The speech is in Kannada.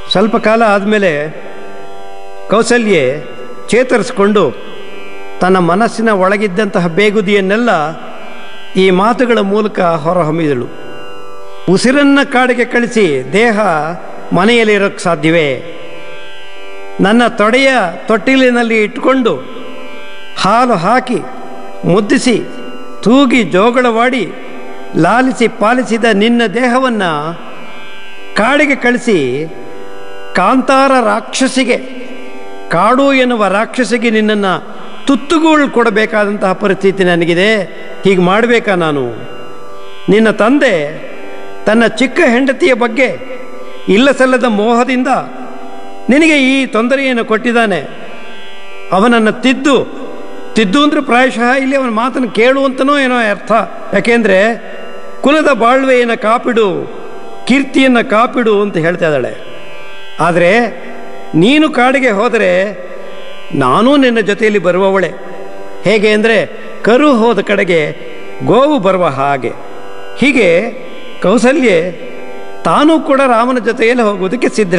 ಸ್ವಲ್ಪ ಕಾಲ ಆದಮೇಲೆ ಕೌಸಲ್ಯೆ ಚೇತರಿಸಿಕೊಂಡು ತನ್ನ ಮನಸ್ಸಿನ ಒಳಗಿದ್ದಂತಹ ಬೇಗುದಿಯನ್ನೆಲ್ಲ ಈ ಮಾತುಗಳ ಮೂಲಕ ಹೊರಹೊಮ್ಮಿದಳು ಉಸಿರನ್ನ ಕಾಡಿಗೆ ಕಳಿಸಿ ದೇಹ ಮನೆಯಲ್ಲಿ ಇರೋಕ್ಕೆ ಸಾಧ್ಯವೇ ನನ್ನ ತೊಡೆಯ ತೊಟ್ಟಿಲಿನಲ್ಲಿ ಇಟ್ಕೊಂಡು ಹಾಲು ಹಾಕಿ ಮುದ್ದಿಸಿ ತೂಗಿ ಜೋಗಳವಾಡಿ ಲಾಲಿಸಿ ಪಾಲಿಸಿದ ನಿನ್ನ ದೇಹವನ್ನು ಕಾಡಿಗೆ ಕಳಿಸಿ ಕಾಂತಾರ ರಾಕ್ಷಸಿಗೆ ಕಾಡು ಎನ್ನುವ ರಾಕ್ಷಸಿಗೆ ನಿನ್ನನ್ನು ತುತ್ತುಗಳು ಕೊಡಬೇಕಾದಂತಹ ಪರಿಸ್ಥಿತಿ ನನಗಿದೆ ಹೀಗೆ ಮಾಡಬೇಕಾ ನಾನು ನಿನ್ನ ತಂದೆ ತನ್ನ ಚಿಕ್ಕ ಹೆಂಡತಿಯ ಬಗ್ಗೆ ಇಲ್ಲಸಲ್ಲದ ಮೋಹದಿಂದ ನಿನಗೆ ಈ ತೊಂದರೆಯನ್ನು ಕೊಟ್ಟಿದ್ದಾನೆ ಅವನನ್ನು ತಿದ್ದು ತಿದ್ದು ಅಂದರೆ ಪ್ರಾಯಶಃ ಇಲ್ಲಿ ಅವನ ಮಾತನ್ನು ಕೇಳುವಂತನೋ ಏನೋ ಅರ್ಥ ಯಾಕೆಂದರೆ ಕುಲದ ಬಾಳ್ವೆಯನ್ನು ಕಾಪಿಡು ಕೀರ್ತಿಯನ್ನು ಕಾಪಿಡು ಅಂತ ಹೇಳ್ತಾ ಇದ್ದಾಳೆ ಆದರೆ ನೀನು ಕಾಡಿಗೆ ಹೋದರೆ ನಾನೂ ನಿನ್ನ ಜೊತೆಯಲ್ಲಿ ಬರುವವಳೆ ಹೇಗೆ ಅಂದರೆ ಕರು ಹೋದ ಕಡೆಗೆ ಗೋವು ಬರುವ ಹಾಗೆ ಹೀಗೆ ಕೌಸಲ್ಯೆ ತಾನೂ ಕೂಡ ರಾಮನ ಜೊತೆಯಲ್ಲಿ ಹೋಗುವುದಕ್ಕೆ ಸಿದ್ಧ